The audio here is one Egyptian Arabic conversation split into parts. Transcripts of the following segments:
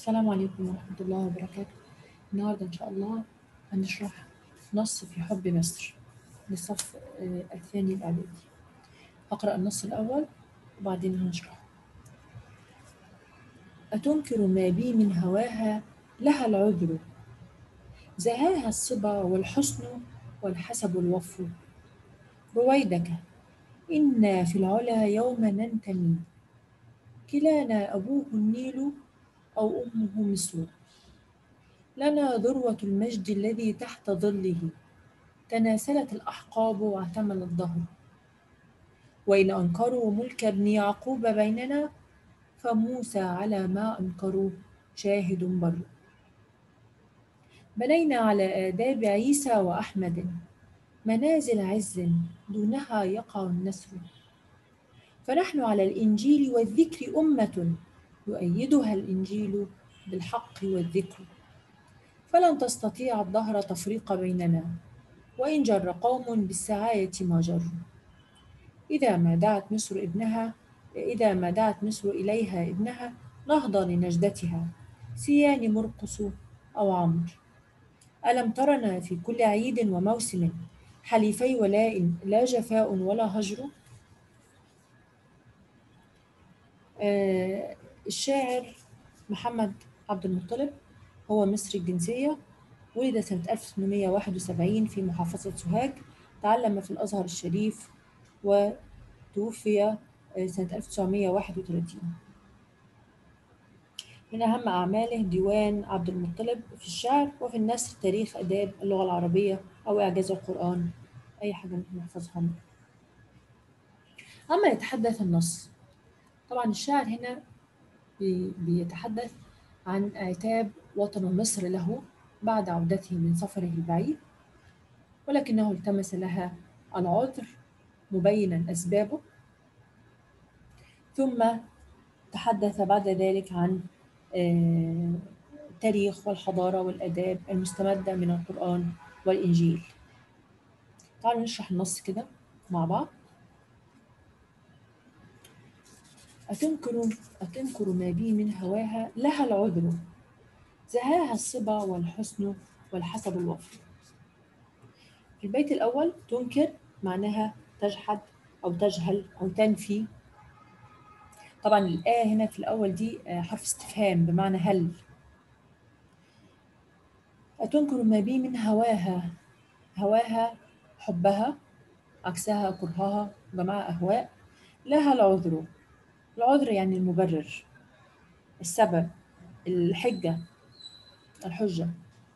السلام عليكم ورحمة الله وبركاته النهاردة إن شاء الله هنشرح نص في حب مصر للصف آه، الثاني الإعدادي أقرأ النص الأول وبعدين هنشرحه أتنكر ما بي من هواها لها العذر زهاها الصبا والحسن والحسب الوفر رويدك إنا في العلا يوم ننتمي كلانا أبوه النيل أو أمه مصر لنا ذروة المجد الذي تحت ظله تناسلت الأحقاب واعتمل الظهر وإن أنكروا ملك ابن يعقوب بيننا فموسى على ما أنكروا شاهد بر بنينا على آداب عيسى وأحمد منازل عز دونها يقع النسر فنحن على الإنجيل والذكر أمة يؤيدها الإنجيل بالحق والذكر فلن تستطيع الدهر تفريق بيننا وإن جر قوم بالسعاية ما جروا إذا ما دعت مصر ابنها إذا ما دعت مصر إليها ابنها نهضة لنجدتها سيان مرقص أو عمرو ألم ترنا في كل عيد وموسم حليفي ولاء لا جفاء ولا هجر آه الشاعر محمد عبد المطلب هو مصري الجنسية ولد سنة 1871 في محافظة سوهاج تعلم في الأزهر الشريف وتوفي سنة 1931 من أهم أعماله ديوان عبد المطلب في الشعر وفي النثر تاريخ آداب اللغة العربية أو إعجاز القرآن أي حاجة ممكن نحفظها أما يتحدث النص طبعا الشاعر هنا بيتحدث عن عتاب وطن مصر له بعد عودته من سفره البعيد ولكنه التمس لها العذر مبينا أسبابه ثم تحدث بعد ذلك عن التاريخ والحضارة والآداب المستمدة من القرآن والإنجيل تعالوا نشرح النص كده مع بعض أتنكر أتنكر ما بي من هواها لها العذر زهاها الصبا والحسن والحسب الوفر في البيت الأول تنكر معناها تجحد أو تجهل أو تنفي طبعا الآية هنا في الأول دي حرف استفهام بمعنى هل أتنكر ما بي من هواها هواها حبها عكسها كرهها جماعة أهواء لها العذر العذر يعني المبرر السبب الحجة الحجة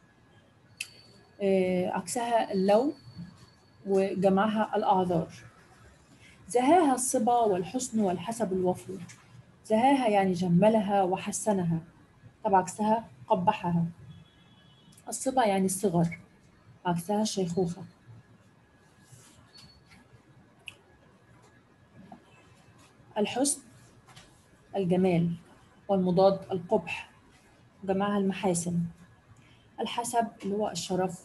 عكسها اللوم وجمعها الأعذار زهاها الصبا والحسن والحسب الوفر زهاها يعني جملها وحسنها طب عكسها قبحها الصبا يعني الصغر عكسها الشيخوخة الحسن الجمال والمضاد القبح جمعها المحاسن الحسب اللي هو الشرف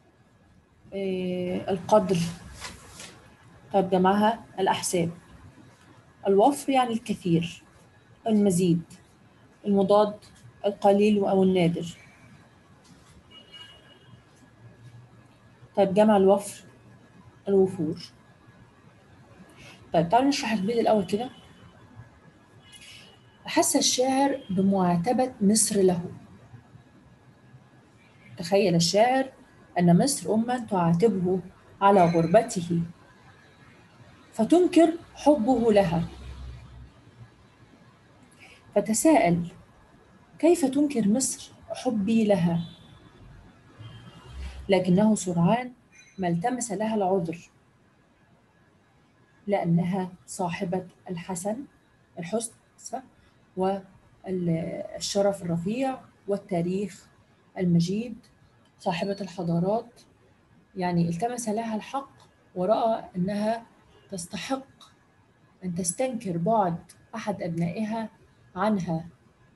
إيه القدر طيب جمعها الأحساب الوفر يعني الكثير المزيد المضاد القليل أو النادر طيب جمع الوفر الوفور طيب تعالوا نشرح البيت الأول كده أحس الشاعر بمعاتبة مصر له تخيل الشاعر أن مصر أما تعاتبه على غربته فتنكر حبه لها فتساءل كيف تنكر مصر حبي لها لكنه سرعان ما التمس لها العذر لأنها صاحبة الحسن الحسن والشرف الرفيع والتاريخ المجيد صاحبة الحضارات يعني التمس لها الحق ورأى أنها تستحق أن تستنكر بعد أحد أبنائها عنها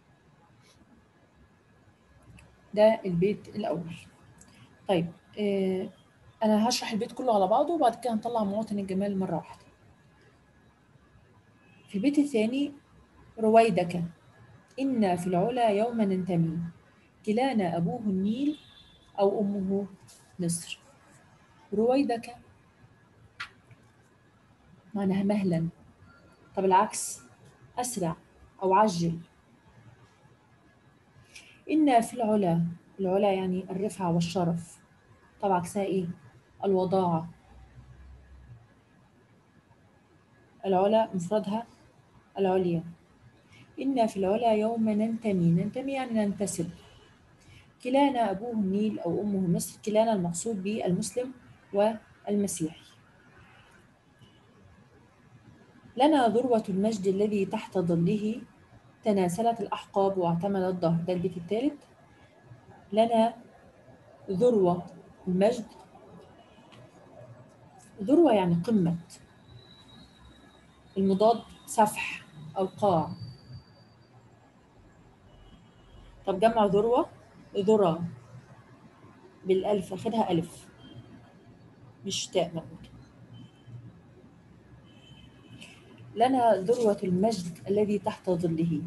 ده البيت الأول طيب آه أنا هشرح البيت كله على بعضه وبعد كده هنطلع مواطن الجمال مرة واحدة في البيت الثاني رويدك إنا في العلا يوم ننتمي كلانا أبوه النيل أو أمه مصر رويدك معناها مهلا طب العكس أسرع أو عجل إنا في العلا العلا يعني الرفعة والشرف طب عكسها إيه؟ الوضاعة العلا مفردها العليا إنا في العلا يوم ننتمي ننتمي يعني ننتسب كلانا أبوه النيل أو أمه مصر كلانا المقصود به المسلم والمسيحي لنا ذروة المجد الذي تحت ظله تناسلت الأحقاب واعتمد الظهر ده البيت الثالث لنا ذروة المجد ذروة يعني قمة المضاد سفح أو قاع طب جمع ذروة ذرة بالألف أخدها ألف مش تاء ممكن لنا ذروة المجد الذي تحت ظله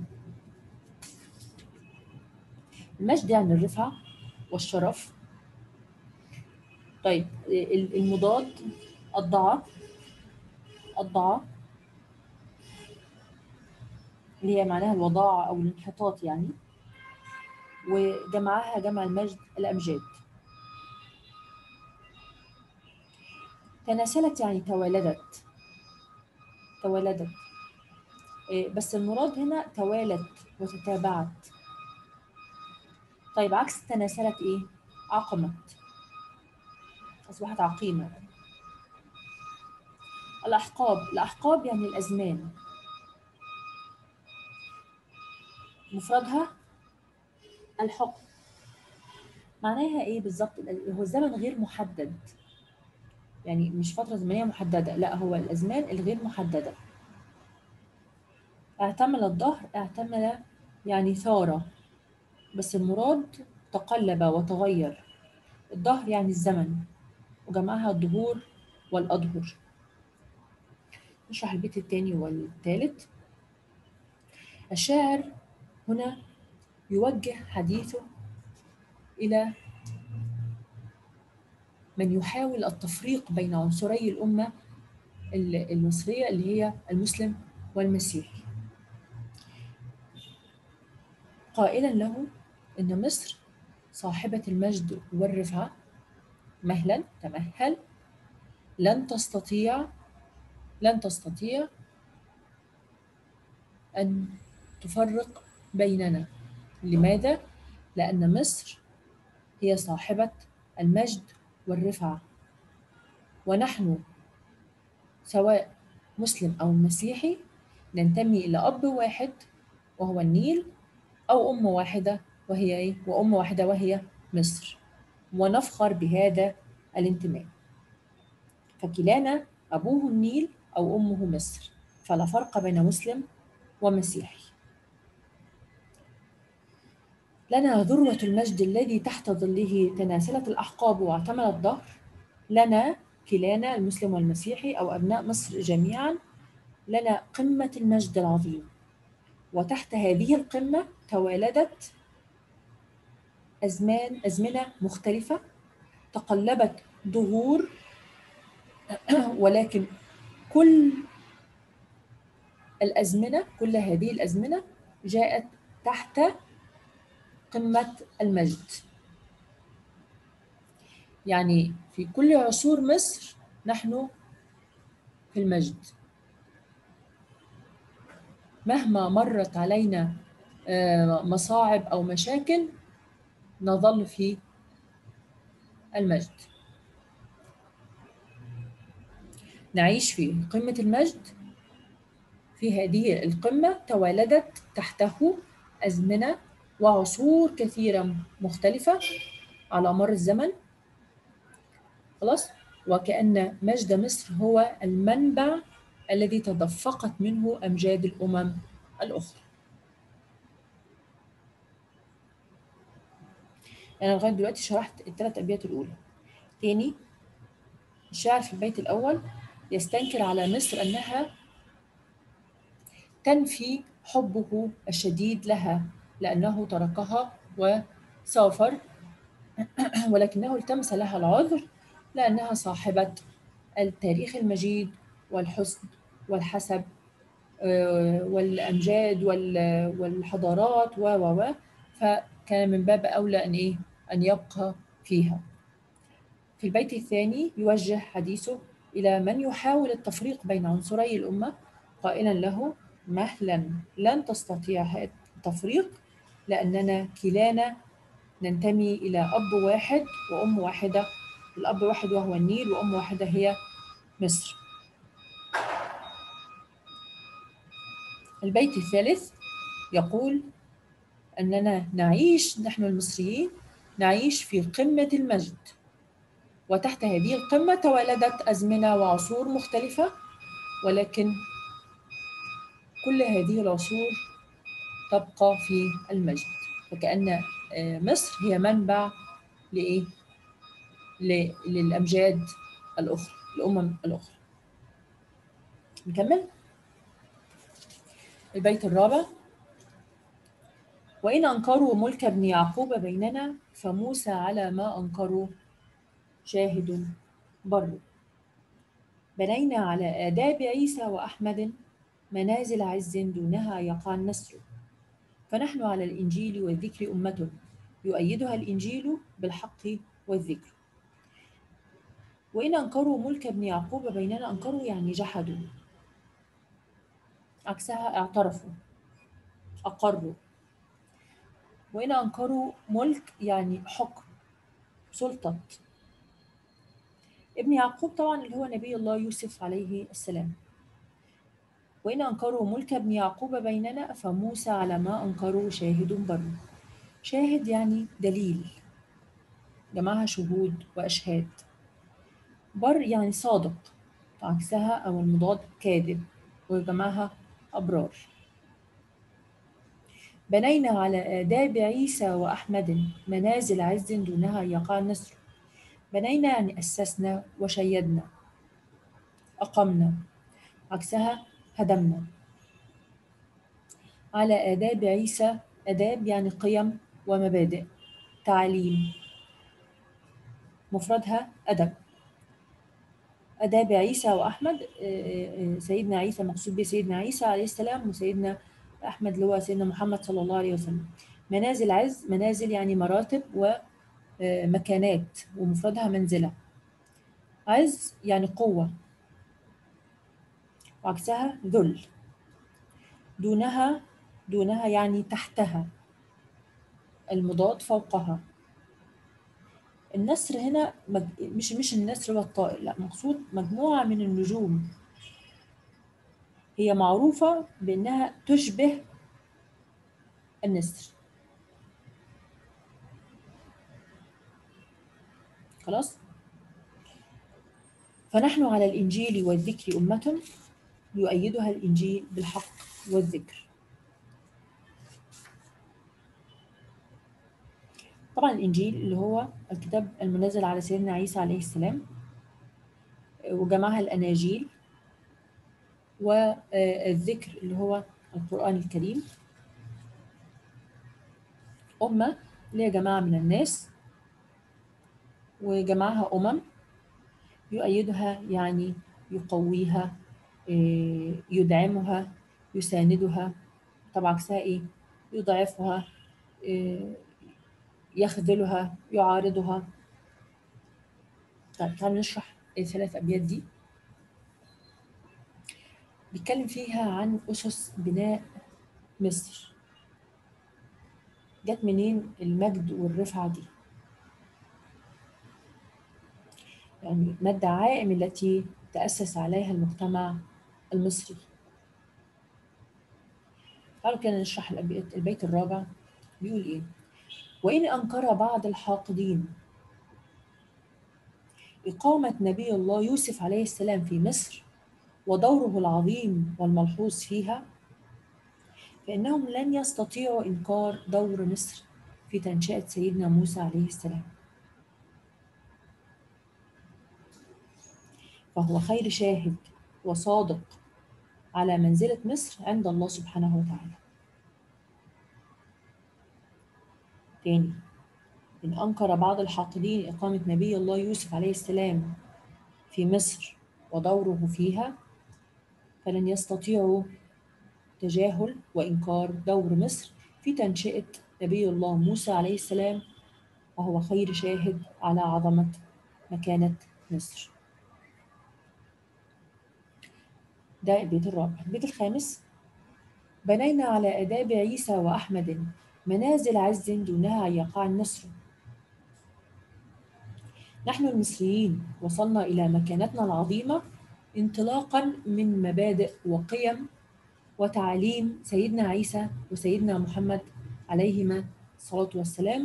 المجد يعني الرفعة والشرف طيب المضاد الضعة الضعة اللي هي معناها الوضاعة أو الانحطاط يعني وجمعها جمع المجد الأمجاد تناسلت يعني توالدت توالدت بس المراد هنا توالت وتتابعت طيب عكس تناسلت ايه عقمت اصبحت عقيمه الاحقاب الاحقاب يعني الازمان مفردها الحكم معناها ايه بالظبط هو الزمن غير محدد يعني مش فتره زمنيه محدده لا هو الازمان الغير محدده اعتمل الظهر اعتمل يعني ثاره بس المراد تقلب وتغير الظهر يعني الزمن وجمعها الظهور والأظهر نشرح البيت الثاني والثالث الشاعر هنا يوجه حديثه إلى من يحاول التفريق بين عنصري الأمة المصرية اللي هي المسلم والمسيحي قائلا له إن مصر صاحبة المجد والرفعة مهلا تمهل لن تستطيع لن تستطيع أن تفرق بيننا لماذا؟ لأن مصر هي صاحبة المجد والرفعة ونحن سواء مسلم أو مسيحي ننتمي إلى أب واحد وهو النيل أو أم واحدة وهي إيه؟ وأم واحدة وهي مصر ونفخر بهذا الانتماء فكلانا أبوه النيل أو أمه مصر فلا فرق بين مسلم ومسيحي لنا ذروة المجد الذي تحت ظله تناسلت الأحقاب واعتمل الظهر لنا كلانا المسلم والمسيحي أو أبناء مصر جميعا لنا قمة المجد العظيم وتحت هذه القمة توالدت أزمان أزمنة مختلفة تقلبت ظهور ولكن كل الأزمنة كل هذه الأزمنة جاءت تحت قمة المجد يعني في كل عصور مصر نحن في المجد مهما مرت علينا مصاعب أو مشاكل نظل في المجد نعيش في قمة المجد في هذه القمة توالدت تحته أزمنة وعصور كثيرة مختلفة على مر الزمن خلاص وكأن مجد مصر هو المنبع الذي تدفقت منه أمجاد الأمم الأخرى أنا لغاية دلوقتي شرحت الثلاث أبيات الأولى تاني الشاعر في البيت الأول يستنكر على مصر أنها تنفي حبه الشديد لها لأنه تركها وسافر ولكنه التمس لها العذر لأنها صاحبة التاريخ المجيد والحسن والحسب آه، والأمجاد وال- والحضارات و و و فكان من باب أولى أن إيه أن يبقى فيها في البيت الثاني يوجه حديثه إلى من يحاول التفريق بين عنصري الأمة قائلا له مهلا لن تستطيع هذا التفريق لأننا كلانا ننتمي إلى أب واحد وأم واحدة الأب واحد وهو النيل وأم واحدة هي مصر البيت الثالث يقول أننا نعيش نحن المصريين نعيش في قمة المجد وتحت هذه القمة توالدت أزمنة وعصور مختلفة ولكن كل هذه العصور تبقى في المجد فكأن آه، مصر هي منبع لإيه؟ ل- للأمجاد الأخرى الأمم الأخرى نكمل البيت الرابع وإن أنكروا ملك ابن يعقوب بيننا فموسى على ما أنكروا شاهد بر بنينا على آداب عيسى وأحمد منازل عز دونها يقع النسر فنحن على الإنجيل والذكر أمة يؤيدها الإنجيل بالحق والذكر وإن أنكروا ملك ابن يعقوب بيننا أنكروا يعني جحدوا عكسها اعترفوا أقروا وإن أنكروا ملك يعني حكم سلطة ابن يعقوب طبعا اللي هو نبي الله يوسف عليه السلام وإن أنكروا ملك ابن يعقوب بيننا فموسى على ما أنكروا شاهد بر شاهد يعني دليل جمعها شهود وأشهاد بر يعني صادق عكسها أو المضاد كاذب وجمعها أبرار بنينا على آداب عيسى وأحمد منازل عز دونها يقع النسر بنينا يعني أسسنا وشيدنا أقمنا عكسها هدمنا على آداب عيسى آداب يعني قيم ومبادئ تعاليم مفردها أدب آداب عيسى وأحمد آه، آه، سيدنا عيسى مقصود به سيدنا عيسى عليه السلام وسيدنا أحمد اللي هو سيدنا محمد صلى الله عليه وسلم منازل عز منازل يعني مراتب ومكانات ومفردها منزلة عز يعني قوة وعكسها ذل دونها دونها يعني تحتها المضاد فوقها النسر هنا مج... مش مش النسر والطائر لا مقصود مجموعة من النجوم هي معروفة بأنها تشبه النسر خلاص فنحن على الإنجيل والذكر أمة يؤيدها الإنجيل بالحق والذكر طبعا الإنجيل اللي هو الكتاب المنزل على سيدنا عيسى عليه السلام وجمعها الأناجيل والذكر اللي هو القرآن الكريم أمة اللي هي جماعة من الناس وجمعها أمم يؤيدها يعني يقويها إيه، يدعمها يساندها طبعا عكسها ايه يضعفها إيه، يخذلها يعارضها طيب تعالوا نشرح الثلاث أبيات دي بيتكلم فيها عن أسس بناء مصر جت منين المجد والرفعة دي يعني ما الدعائم التي تأسس عليها المجتمع المصري تعالوا كده نشرح الأبيات البيت الرابع بيقول إيه وإن أنكر بعض الحاقدين إقامة نبي الله يوسف عليه السلام في مصر ودوره العظيم والملحوظ فيها فإنهم لن يستطيعوا إنكار دور مصر في تنشئة سيدنا موسى عليه السلام فهو خير شاهد وصادق على منزلة مصر عند الله سبحانه وتعالى تاني إن أنكر بعض الحاقدين إقامة نبي الله يوسف عليه السلام في مصر ودوره فيها فلن يستطيعوا تجاهل وإنكار دور مصر في تنشئة نبي الله موسى عليه السلام وهو خير شاهد على عظمة مكانة مصر ده البيت الرابع البيت الخامس بنينا على آداب عيسى وأحمد منازل عز دونها أن يقع النصر نحن المصريين وصلنا إلى مكانتنا العظيمة انطلاقا من مبادئ وقيم وتعاليم سيدنا عيسى وسيدنا محمد عليهما الصلاة والسلام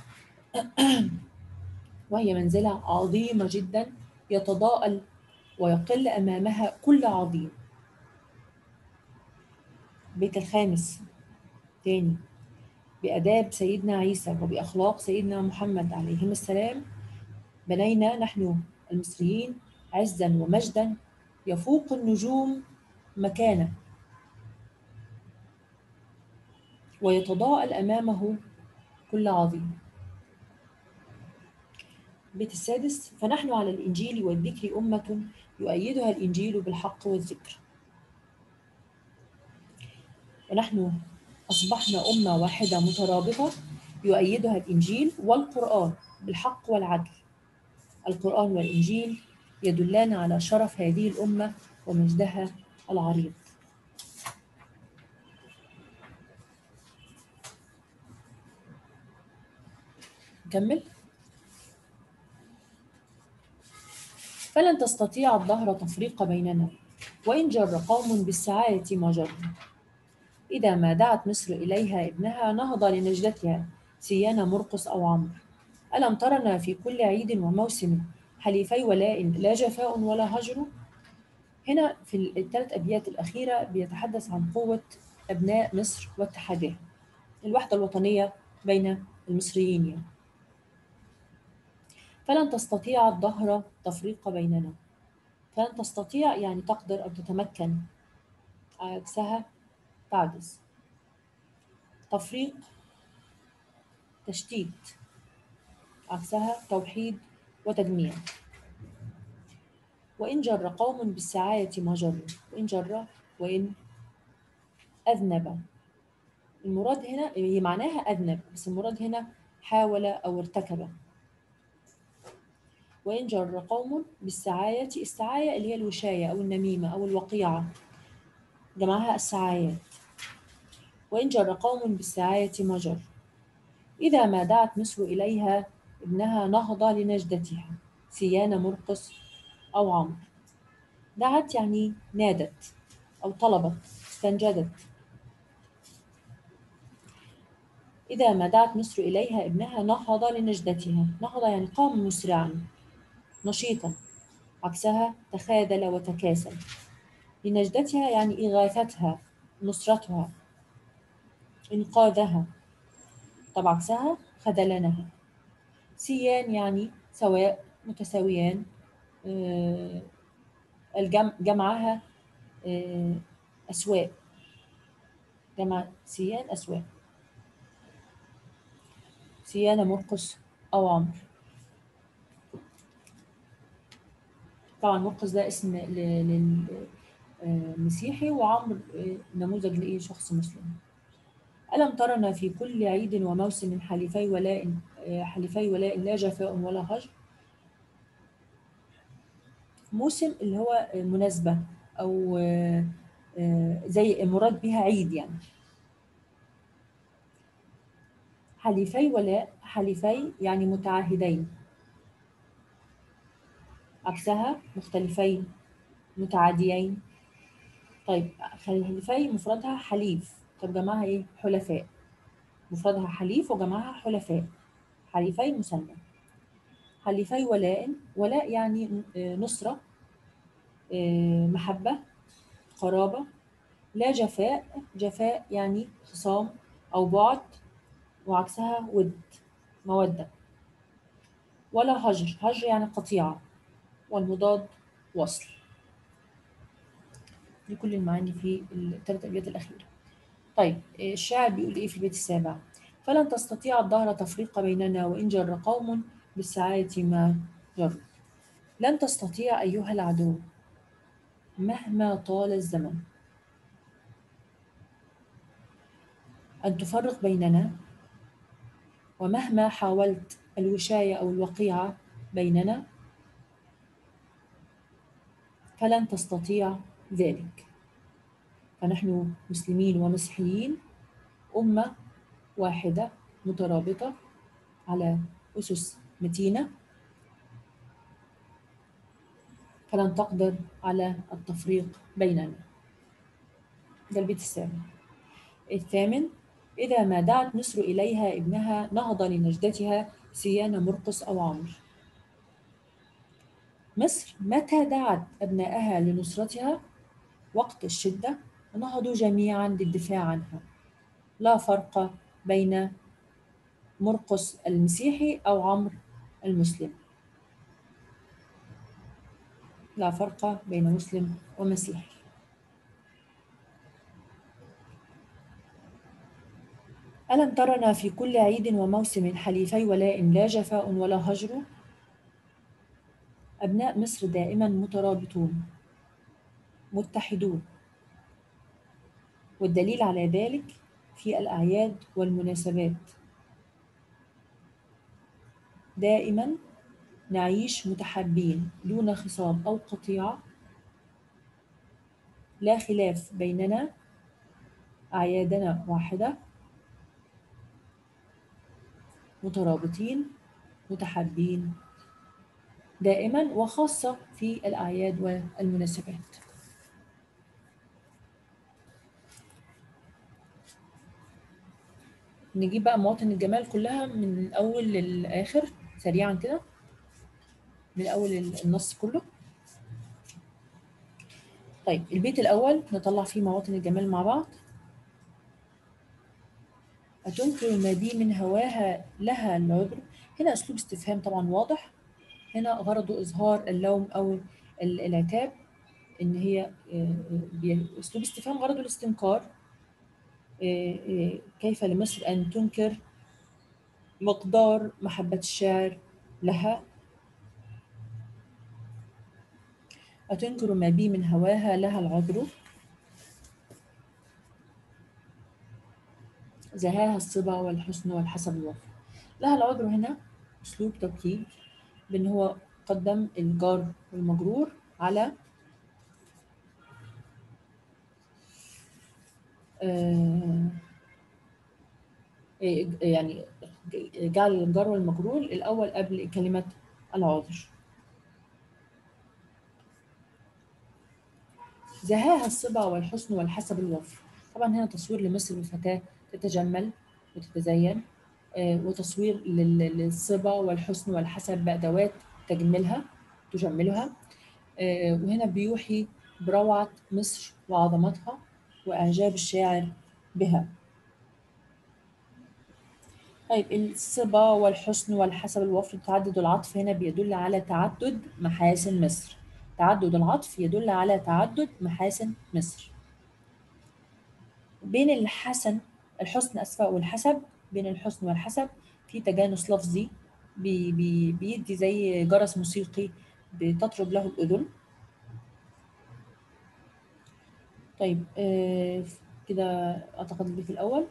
وهي منزلة عظيمة جدا يتضاءل ويقل أمامها كل عظيم البيت الخامس تاني بأداب سيدنا عيسى وبأخلاق سيدنا محمد عليهم السلام بنينا نحن المصريين عزا ومجدا يفوق النجوم مكانه ويتضاءل أمامه كل عظيم البيت السادس فنحن على الإنجيل والذكر أمة يؤيدها الإنجيل بالحق والذكر ونحن أصبحنا أمة واحدة مترابطة يؤيدها الإنجيل والقرآن بالحق والعدل القرآن والإنجيل يدلان على شرف هذه الأمة ومجدها العريض نكمل فلن تستطيع الدهر تفريق بيننا وإن جر قوم بالسعادة ما جروا إذا ما دعت مصر إليها ابنها نهض لنجدتها سيان مرقس أو عمرو ألم ترنا في كل عيد وموسم حليفي ولاء لا جفاء ولا هجر هنا في الثلاث أبيات الأخيرة بيتحدث عن قوة أبناء مصر واتحادها الوحدة الوطنية بين المصريين يعني. فلن تستطيع الدهر تفريق بيننا فلن تستطيع يعني تقدر أو تتمكن عكسها تعجز تفريق تشتيت عكسها توحيد وتجميع وإن جر قوم بالسعاية ما جروا وإن جر وإن أذنب المراد هنا هي معناها أذنب بس المراد هنا حاول أو ارتكب وإن جر قوم بالسعاية السعاية اللي هي الوشاية أو النميمة أو الوقيعة جمعها السعايات وإن جر قوم بالسعاية ما جر إذا ما دعت مصر إليها ابنها نهض لنجدتها سيان مرقس أو عمرو دعت يعني نادت أو طلبت استنجدت إذا ما دعت مصر إليها ابنها نهض لنجدتها نهض يعني قام مسرعا نشيطا عكسها تخاذل وتكاسل لنجدتها يعني إغاثتها نصرتها إنقاذها طب عكسها خذلانها سيان يعني سواء متساويان آه، الجمع جمعها آه، أسواء جمع سيان أسواء سيان مرقس أو عمرو طبعا مرقس ده اسم للمسيحي وعمرو آه، نموذج لإيه شخص مسلم ألم ترنا في كل عيد وموسم حليفي ولاء حليفي ولاء لا جفاء ولا هجر موسم اللي هو مناسبة أو زي مراد بها عيد يعني حليفي ولاء حليفي يعني متعاهدين عكسها مختلفين متعاديين طيب حليفي مفردها حليف طب جمعها ايه حلفاء مفردها حليف وجمعها حلفاء حليفي مثنى حليفي ولاء ولاء يعني نصرة محبة قرابة لا جفاء جفاء يعني خصام أو بعد وعكسها ود مودة ولا هجر هجر يعني قطيعة والمضاد وصل لكل المعاني في الثلاث أبيات الأخيرة طيب الشاعر بيقول إيه في البيت السابع فلن تستطيع الدهر تفريق بيننا وإن جر قوم بالسعادة ما جروا لن تستطيع أيها العدو مهما طال الزمن أن تفرق بيننا ومهما حاولت الوشاية أو الوقيعة بيننا فلن تستطيع ذلك فنحن مسلمين ومسيحيين أمة واحدة مترابطة على أسس متينة فلن تقدر على التفريق بيننا ده البيت السابع الثامن إذا ما دعت مصر إليها ابنها نهض لنجدتها سيان مرقس أو عمرو مصر متى دعت أبنائها لنصرتها وقت الشدة نهضوا جميعا للدفاع عنها لا فرق بين مرقس المسيحي أو عمرو المسلم لا فرق بين مسلم ومسيحي ألم ترنا في كل عيد وموسم حليفي ولاء لا جفاء ولا هجر أبناء مصر دائما مترابطون متحدون والدليل على ذلك في الأعياد والمناسبات دائما نعيش متحابين دون خصام أو قطيعة لا خلاف بيننا أعيادنا واحدة مترابطين متحابين دائما وخاصة في الأعياد والمناسبات نجيب بقى مواطن الجمال كلها من الأول للآخر سريعا كده من أول النص كله طيب البيت الأول نطلع فيه مواطن الجمال مع بعض أتنكر ما بي من هواها لها العذر هنا أسلوب استفهام طبعا واضح هنا غرضه إظهار اللوم أو العتاب إن هي أسلوب استفهام غرضه الاستنكار كيف لمصر أن تنكر مقدار محبة الشاعر لها أتنكر ما بي من هواها لها العذر زهاها الصبا والحسن والحسب الوفر لها العذر هنا أسلوب توكيد بأن هو قدم الجار والمجرور على آه يعني جعل الجار والمجرور الأول قبل كلمة العذر زهاها الصبا والحسن والحسب الوفر طبعا هنا تصوير لمصر بفتاة تتجمل وتتزين وتصوير للصبا والحسن والحسب بأدوات تجملها تجملها وهنا بيوحي بروعة مصر وعظمتها وإعجاب الشاعر بها طيب الصبا والحسن والحسب الوفر تعدد العطف هنا بيدل على تعدد محاسن مصر تعدد العطف يدل على تعدد محاسن مصر بين الحسن الحسن أسفة والحسب بين الحسن والحسب في تجانس لفظي بي بي بيدي زي جرس موسيقي بتطرب له الأذن طيب آه كده أعتقد البيت الأول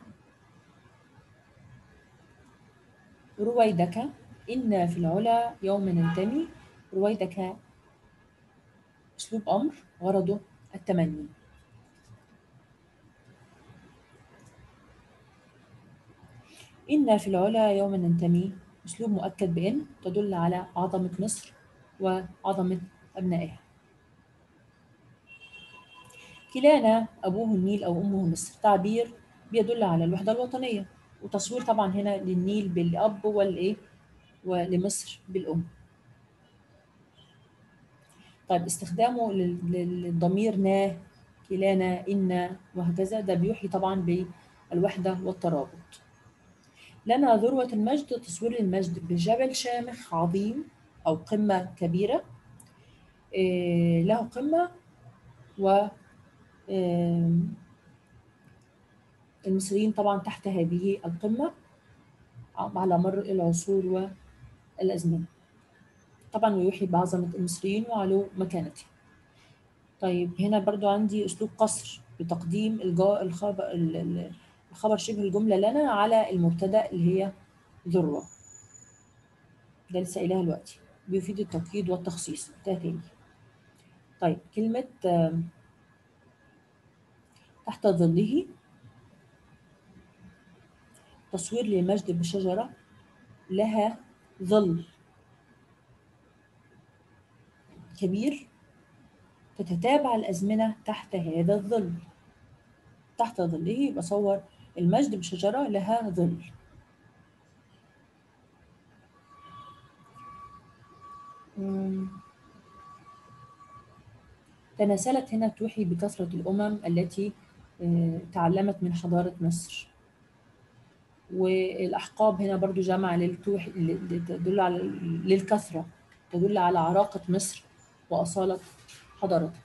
رويدك إنا في العلا يوم ننتمي رويدك أسلوب أمر غرضه التمني إنا في العلا يوم ننتمي أسلوب مؤكد بإن تدل على عظمة مصر وعظمة أبنائها كلانا أبوه النيل أو أمه مصر تعبير بيدل على الوحدة الوطنية وتصوير طبعا هنا للنيل بالأب والإيه ولمصر بالأم طيب استخدامه للضمير نا كلانا إنا وهكذا ده بيوحي طبعا بالوحدة والترابط لنا ذروة المجد تصوير المجد بجبل شامخ عظيم أو قمة كبيرة له قمة آم، المصريين طبعا تحت هذه القمة على مر العصور والأزمنة طبعا ويوحي بعظمة المصريين وعلو مكانتهم طيب هنا برضو عندي أسلوب قصر بتقديم الجا- الخبر ال- ال- الخبر شبه الجملة لنا على المبتدأ اللي هي ذروة ده لسه قايلها دلوقتي بيفيد التوكيد والتخصيص ده تاني طيب كلمة آم، تحت ظله تصوير لمجد بشجرة لها ظل كبير تتتابع الأزمنة تحت هذا الظل تحت ظله يبقى صور المجد بشجرة لها ظل مم. تناسلت هنا توحي بكثرة الأمم التي آه، تعلمت من حضارة مصر والأحقاب هنا برضو جمع للتوحي ل- تدل على للكثرة تدل على عراقة مصر وأصالة حضارتها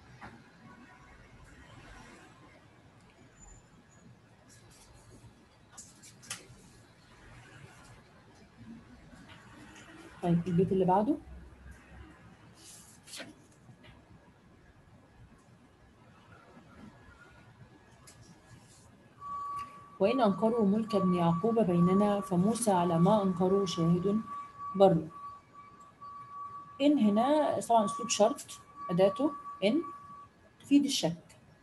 طيب البيت اللي بعده وإن أنكروا ملك ابن يعقوب بيننا فموسى على ما أنكروا شاهد بر إن هنا طبعا أسلوب شرط أداته إن تفيد الشك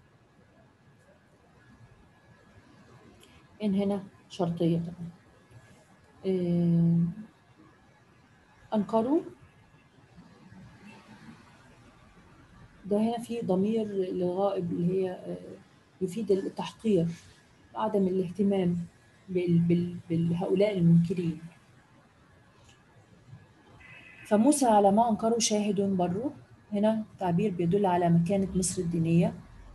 إن هنا شرطية طبعا إيه، أنكروا ده هنا في ضمير لغائب اللي هي آه، يفيد التحقير عدم الاهتمام بال- بال- بهؤلاء المنكرين فموسى على ما أنكروا شاهد بره هنا تعبير بيدل على مكانة مصر الدينية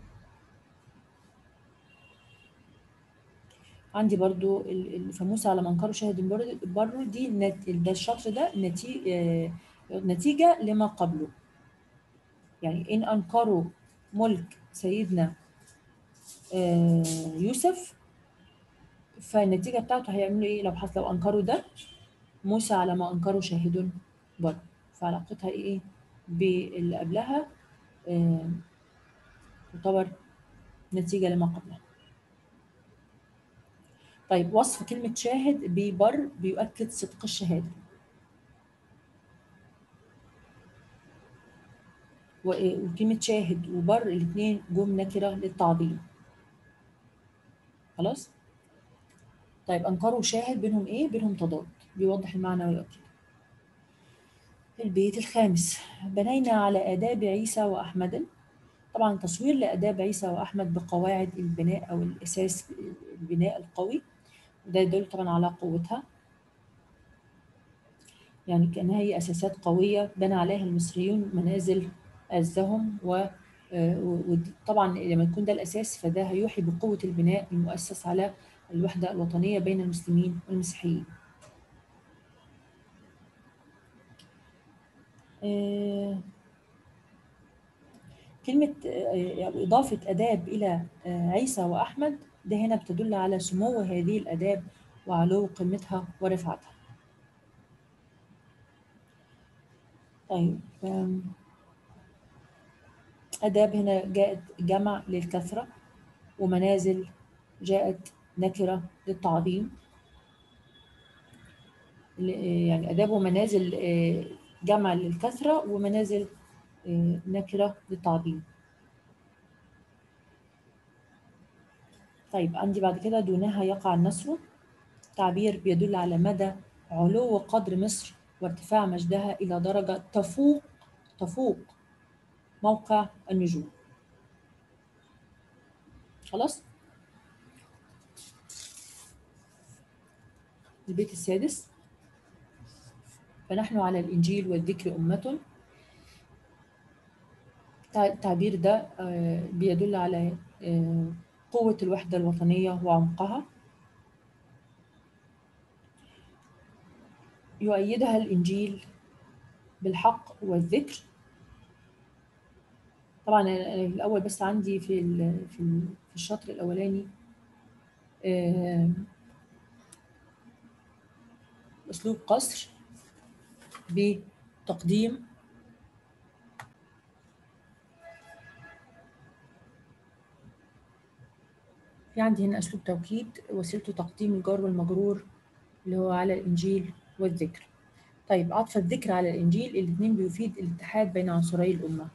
عندي برضو ال- ال- فموسى على ما أنكروا شاهد بر- بره دي نت- ده الشطر ده نتي- آه، نتيجة لما قبله يعني إن أنكروا ملك سيدنا آه، يوسف فالنتيجة بتاعته هيعملوا إيه لو حصل لو أنكروا ده موسى على ما أنكروا شاهد بر فعلاقتها إيه باللي قبلها آه، تعتبر نتيجة لما قبلها طيب وصف كلمة شاهد ببر بيؤكد صدق الشهادة و- وكلمة شاهد وبر الاثنين جم نكرة للتعظيم خلاص طيب أنكروا شاهد بينهم إيه بينهم تضاد بيوضح المعنى ويؤكد البيت الخامس بنينا على آداب عيسى وأحمد طبعا تصوير لآداب عيسى وأحمد بقواعد البناء أو الأساس البناء القوي وده يدل طبعا على قوتها يعني كأنها هي أساسات قوية بنى عليها المصريون منازل أعزهم و آه، وطبعا لما يكون ده الأساس فده هيوحي بقوة البناء المؤسس على الوحدة الوطنية بين المسلمين والمسيحيين آه، كلمة آه، أو إضافة آداب إلى آه، عيسى وأحمد ده هنا بتدل على سمو هذه الآداب وعلو قيمتها ورفعتها طيب آم، آداب هنا جاءت جمع للكثرة ومنازل جاءت نكرة للتعظيم ل- يعني آداب ومنازل آه، جمع للكثرة ومنازل آه، نكرة للتعظيم طيب عندي بعد كده دونها يقع النصر تعبير بيدل على مدى علو قدر مصر وارتفاع مجدها إلى درجة تفوق تفوق موقع النجوم خلاص البيت السادس فنحن على الإنجيل والذكر أمة تع- التعبير ده آه، بيدل على آه، قوة الوحدة الوطنية وعمقها يؤيدها الإنجيل بالحق والذكر طبعا أنا أنا الأول بس عندي في ال في ال في الشطر الأولاني آه، أسلوب قصر بتقديم في عندي هنا أسلوب توكيد وسيلته تقديم الجار والمجرور اللي هو على الإنجيل والذكر طيب عطف الذكر على الإنجيل الاتنين بيفيد الاتحاد بين عنصري الأمة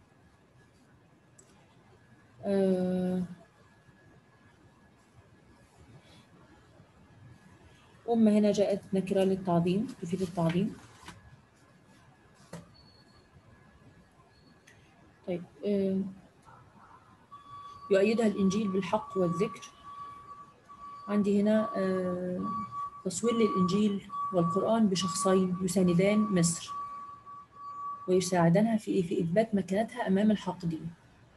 آه، أمة هنا جاءت نكرة للتعظيم تفيد التعظيم طيب آه، يؤيدها الإنجيل بالحق والذكر عندي هنا آه، تصوير للإنجيل والقرآن بشخصين يساندان مصر ويساعدانها في في إثبات مكانتها أمام الحاقدين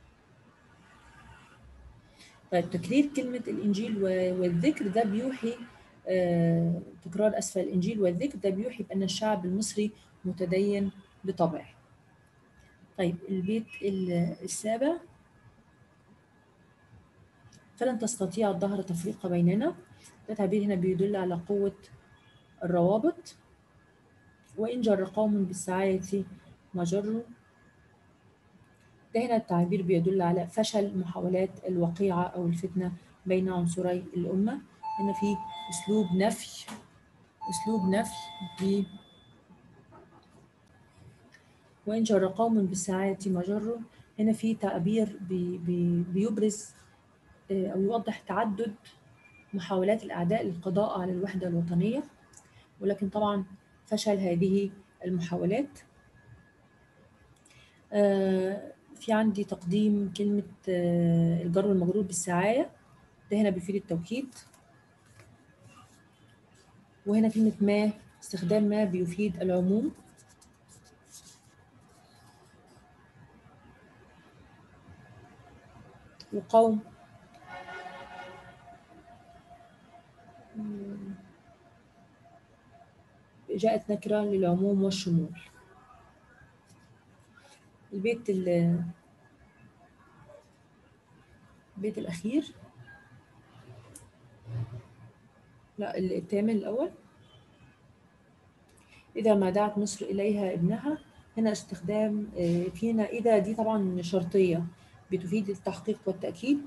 طيب تكرير كلمة الإنجيل و- والذكر ده بيوحي آه، تكرار أسفل الإنجيل والذكر ده بيوحي بأن الشعب المصري متدين بطبعه طيب البيت ال- السابع فلن تستطيع الدهر تفريق بيننا ده تعبير هنا بيدل على قوة الروابط وإن جر قوم بالسعادة مجر ده هنا التعبير بيدل على فشل محاولات الوقيعة أو الفتنة بين عنصري الأمة هنا في أسلوب نفي أسلوب نفي ب وإن جر قوم بالسعادة مجر هنا في تعبير بي بي بيبرز آه، أو يوضح تعدد محاولات الأعداء للقضاء على الوحدة الوطنية ولكن طبعا فشل هذه المحاولات آه، في عندي تقديم كلمة آه، الجر والمجرور بالسعاية ده هنا بيفيد التوكيد وهنا كلمة ما استخدام ما بيفيد العموم وقوم مم، جاءت نكرة للعموم والشمول البيت ال- البيت الأخير لا الثامن الأول إذا ما دعت مصر إليها ابنها هنا استخدام آه، في هنا إذا دي طبعا شرطية بتفيد التحقيق والتأكيد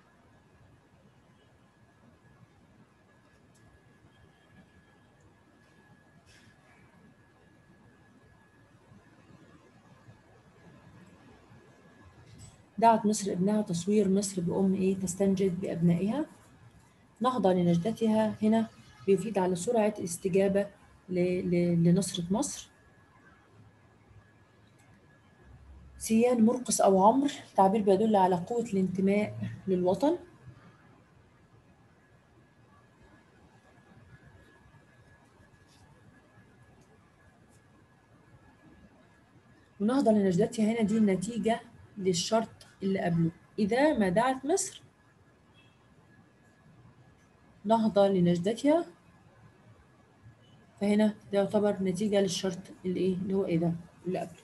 دعت مصر ابنها تصوير مصر بأم إيه تستنجد بأبنائها نهضة لنجدتها هنا بيفيد على سرعة الاستجابة ل- ل- لنصرة مصر سيان مرقس أو عمرو تعبير بيدل على قوة الانتماء للوطن ونهضة لنجدتها هنا دي النتيجة للشرط اللي قبله إذا ما دعت مصر نهضة لنجدتها فهنا ده يعتبر نتيجة للشرط اللي إيه اللي هو إذا اللي قبله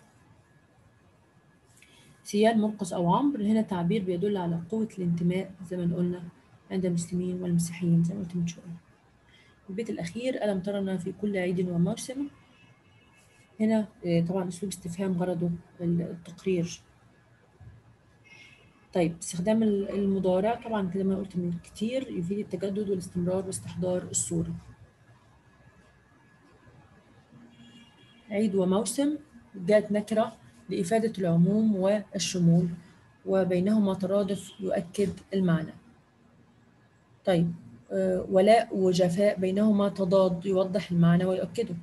سيان مرقس أو عمرو هنا تعبير بيدل على قوة الانتماء زي ما قلنا عند المسلمين والمسيحيين زي ما قلت من شوية البيت الأخير ألم ترنا في كل عيد وموسم هنا آه، طبعا أسلوب استفهام غرضه التقرير طيب استخدام ال- المضارع طبعا كده ما قلت من كتير يفيد التجدد والاستمرار واستحضار الصورة عيد وموسم جاءت نكرة لإفادة العموم والشمول وبينهما ترادف يؤكد المعنى طيب آه، ولاء وجفاء بينهما تضاد يوضح المعنى ويؤكده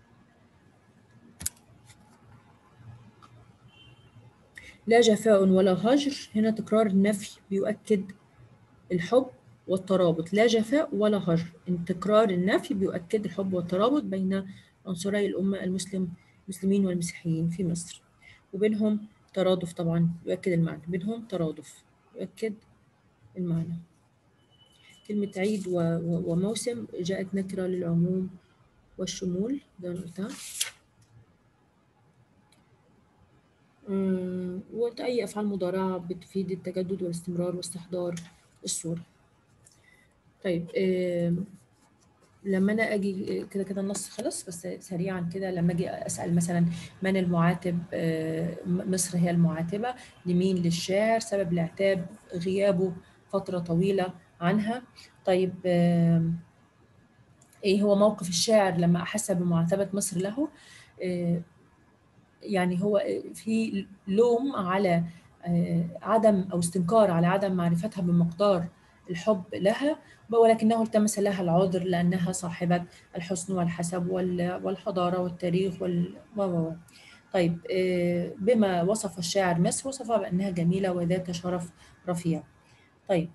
لا جفاء ولا هجر هنا تكرار النفي بيؤكد الحب والترابط لا جفاء ولا هجر إن تكرار النفي بيؤكد الحب والترابط بين عنصري الأمة المسلم المسلمين والمسيحيين في مصر وبينهم ترادف طبعا يؤكد المعنى بينهم ترادف يؤكد المعنى كلمة عيد و- و- وموسم جاءت نكرة للعموم والشمول ده أنا قلتها آه، وأي أفعال مضارعة بتفيد التجدد والاستمرار واستحضار الصورة طيب آه، لما انا اجي كده كده النص خلص بس سريعا كده لما اجي اسال مثلا من المعاتب آه، مصر هي المعاتبه لمين للشاعر سبب العتاب غيابه فتره طويله عنها طيب آه، ايه هو موقف الشاعر لما احس بمعاتبه مصر له آه، يعني هو في لوم على عدم او استنكار على عدم معرفتها بمقدار الحب لها ولكنه التمس لها العذر لأنها صاحبة الحسن والحسب والحضارة والتاريخ وال طيب بما وصف الشاعر مصر وصفها بأنها جميلة وذات شرف رفيع طيب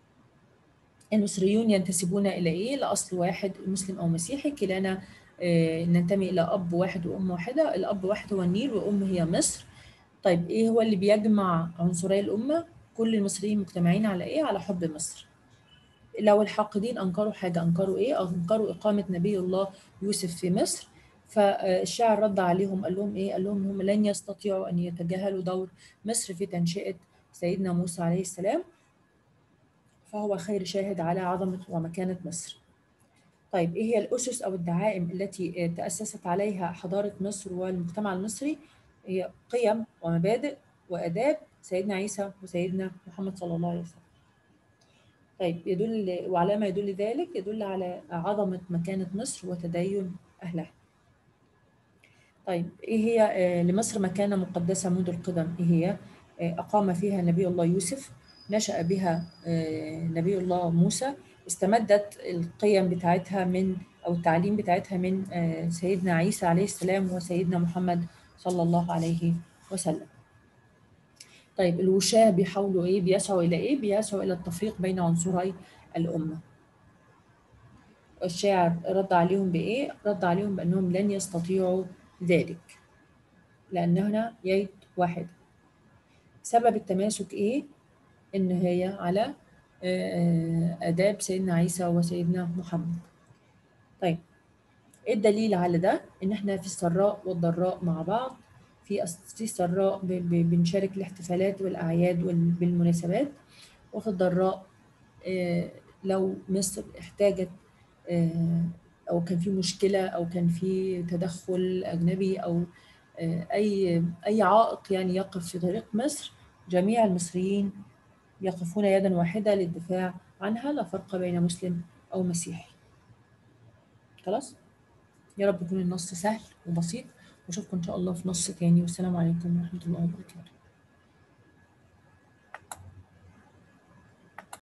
المصريون ينتسبون إلى إيه؟ لأصل واحد مسلم أو مسيحي كلانا ننتمي إلى أب واحد وأم واحدة الأب واحد هو النيل وأم هي مصر طيب إيه هو اللي بيجمع عنصري الأمة؟ كل المصريين مجتمعين على إيه؟ على حب مصر لو الحاقدين انكروا حاجه انكروا ايه انكروا اقامه نبي الله يوسف في مصر فالشاعر رد عليهم قال لهم ايه قال لهم هم لن يستطيعوا ان يتجاهلوا دور مصر في تنشئه سيدنا موسى عليه السلام فهو خير شاهد على عظمه ومكانه مصر طيب ايه هي الاسس او الدعائم التي تاسست عليها حضاره مصر والمجتمع المصري هي قيم ومبادئ واداب سيدنا عيسى وسيدنا محمد صلى الله عليه وسلم طيب يدل وعلى ما يدل ذلك يدل على عظمة مكانة مصر وتدين أهلها طيب إيه هي لمصر مكانة مقدسة منذ القدم إيه هي أقام فيها نبي الله يوسف نشأ بها نبي الله موسى استمدت القيم بتاعتها من أو التعليم بتاعتها من سيدنا عيسى عليه السلام وسيدنا محمد صلى الله عليه وسلم طيب الوشاة بيحاولوا ايه بيسعوا الى ايه بيسعوا الى التفريق بين عنصري الامه الشاعر رد عليهم بايه رد عليهم بانهم لن يستطيعوا ذلك لاننا يد واحد سبب التماسك ايه ان هي على اداب سيدنا عيسى وسيدنا محمد طيب ايه الدليل على ده ان احنا في السراء والضراء مع بعض في في السراء بنشارك الاحتفالات والاعياد بالمناسبات وفي الضراء لو مصر احتاجت او كان في مشكله او كان في تدخل اجنبي او اي اي عائق يعني يقف في طريق مصر جميع المصريين يقفون يدا واحده للدفاع عنها لا فرق بين مسلم او مسيحي خلاص يا رب يكون النص سهل وبسيط واشوفكم ان شاء الله في نص تاني والسلام عليكم ورحمه الله وبركاته